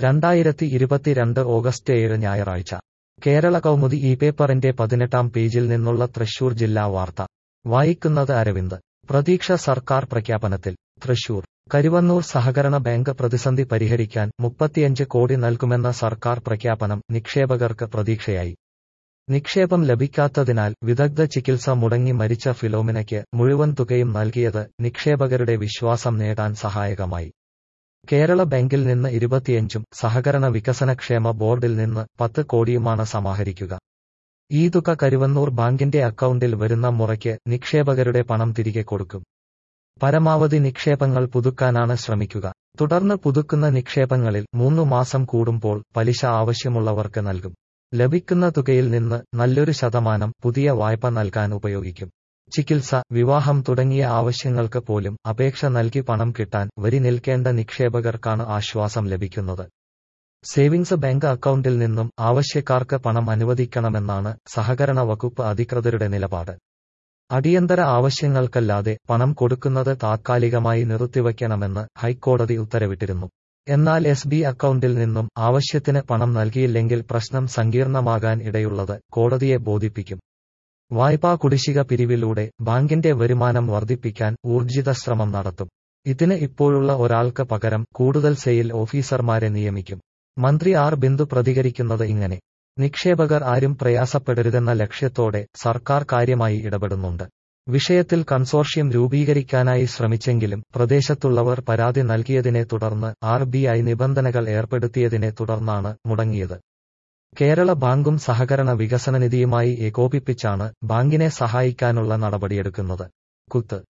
രണ്ടായിരത്തി ഇരുപത്തിരണ്ട് ഓഗസ്റ്റ് ഏഴ് ഞായറാഴ്ച കേരള കൗമുദി ഈ പേപ്പറിന്റെ പതിനെട്ടാം പേജിൽ നിന്നുള്ള തൃശൂർ ജില്ലാ വാർത്ത വായിക്കുന്നത് അരവിന്ദ് പ്രതീക്ഷ സർക്കാർ പ്രഖ്യാപനത്തിൽ തൃശൂർ കരുവന്നൂർ സഹകരണ ബാങ്ക് പ്രതിസന്ധി പരിഹരിക്കാൻ മുപ്പത്തിയഞ്ച് കോടി നൽകുമെന്ന സർക്കാർ പ്രഖ്യാപനം നിക്ഷേപകർക്ക് പ്രതീക്ഷയായി നിക്ഷേപം ലഭിക്കാത്തതിനാൽ വിദഗ്ധ ചികിത്സ മുടങ്ങി മരിച്ച ഫിലോമിനയ്ക്ക് മുഴുവൻ തുകയും നൽകിയത് നിക്ഷേപകരുടെ വിശ്വാസം നേടാൻ സഹായകമായി കേരള ബാങ്കിൽ നിന്ന് ഇരുപത്തിയഞ്ചും സഹകരണ വികസനക്ഷേമ ബോർഡിൽ നിന്ന് പത്ത് കോടിയുമാണ് സമാഹരിക്കുക ഈ തുക കരുവന്നൂർ ബാങ്കിന്റെ അക്കൗണ്ടിൽ വരുന്ന മുറയ്ക്ക് നിക്ഷേപകരുടെ പണം തിരികെ കൊടുക്കും പരമാവധി നിക്ഷേപങ്ങൾ പുതുക്കാനാണ് ശ്രമിക്കുക തുടർന്ന് പുതുക്കുന്ന നിക്ഷേപങ്ങളിൽ മൂന്നു മാസം കൂടുമ്പോൾ പലിശ ആവശ്യമുള്ളവർക്ക് നൽകും ലഭിക്കുന്ന തുകയിൽ നിന്ന് നല്ലൊരു ശതമാനം പുതിയ വായ്പ നൽകാൻ ഉപയോഗിക്കും ചികിത്സ വിവാഹം തുടങ്ങിയ ആവശ്യങ്ങൾക്ക് പോലും അപേക്ഷ നൽകി പണം കിട്ടാൻ വരി നിൽക്കേണ്ട നിക്ഷേപകർക്കാണ് ആശ്വാസം ലഭിക്കുന്നത് സേവിങ്സ് ബാങ്ക് അക്കൗണ്ടിൽ നിന്നും ആവശ്യക്കാർക്ക് പണം അനുവദിക്കണമെന്നാണ് സഹകരണ വകുപ്പ് അധികൃതരുടെ നിലപാട് അടിയന്തര ആവശ്യങ്ങൾക്കല്ലാതെ പണം കൊടുക്കുന്നത് താത്കാലികമായി നിർത്തിവയ്ക്കണമെന്ന് ഹൈക്കോടതി ഉത്തരവിട്ടിരുന്നു എന്നാൽ എസ് ബി അക്കൗണ്ടിൽ നിന്നും ആവശ്യത്തിന് പണം നൽകിയില്ലെങ്കിൽ പ്രശ്നം സങ്കീർണമാകാൻ ഇടയുള്ളത് കോടതിയെ ബോധിപ്പിക്കും വായ്പാ കുടിശ്ശിക പിരിവിലൂടെ ബാങ്കിന്റെ വരുമാനം വർദ്ധിപ്പിക്കാൻ ഊർജിത ശ്രമം നടത്തും ഇതിന് ഇപ്പോഴുള്ള ഒരാൾക്ക് പകരം കൂടുതൽ സെയിൽ ഓഫീസർമാരെ നിയമിക്കും മന്ത്രി ആർ ബിന്ദു പ്രതികരിക്കുന്നത് ഇങ്ങനെ നിക്ഷേപകർ ആരും പ്രയാസപ്പെടരുതെന്ന ലക്ഷ്യത്തോടെ സർക്കാർ കാര്യമായി ഇടപെടുന്നുണ്ട് വിഷയത്തിൽ കൺസോർഷ്യം രൂപീകരിക്കാനായി ശ്രമിച്ചെങ്കിലും പ്രദേശത്തുള്ളവർ പരാതി നൽകിയതിനെ തുടർന്ന് ആർ ബി ഐ നിബന്ധനകൾ ഏർപ്പെടുത്തിയതിനെ തുടർന്നാണ് മുടങ്ങിയത് കേരള ബാങ്കും സഹകരണ വികസന നിധിയുമായി ഏകോപിപ്പിച്ചാണ് ബാങ്കിനെ സഹായിക്കാനുള്ള നടപടിയെടുക്കുന്നത് കുത്ത്